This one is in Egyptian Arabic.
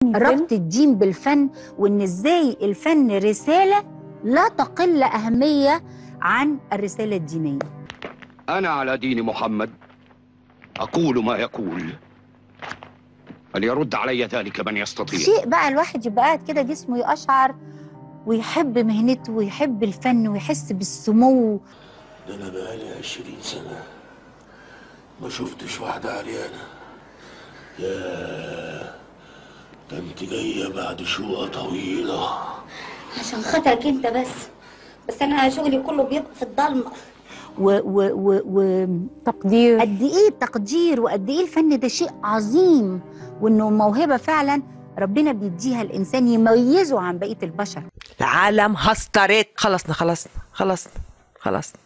ربط الدين بالفن وان ازاي الفن رساله لا تقل اهميه عن الرساله الدينيه أنا على دين محمد أقول ما يقول فليرد علي ذلك من يستطيع شيء بقى الواحد يبقى قاعد كده جسمه يقشعر ويحب مهنته ويحب الفن ويحس بالسمو ده انا بقالي عشرين سنة ما شفتش واحدة عريانة يا ده انت جاية بعد شوقة طويلة عشان خاطرك انت بس بس انا شغلي كله بيبقى في الضلمه و و و و تقدير قد ايه التقدير وقد ايه الفن ده شيء عظيم وانه موهبه فعلا ربنا بيديها الانسان يميزه عن بقيه البشر العالم هسترت خلصنا خلصنا خلصنا خلصنا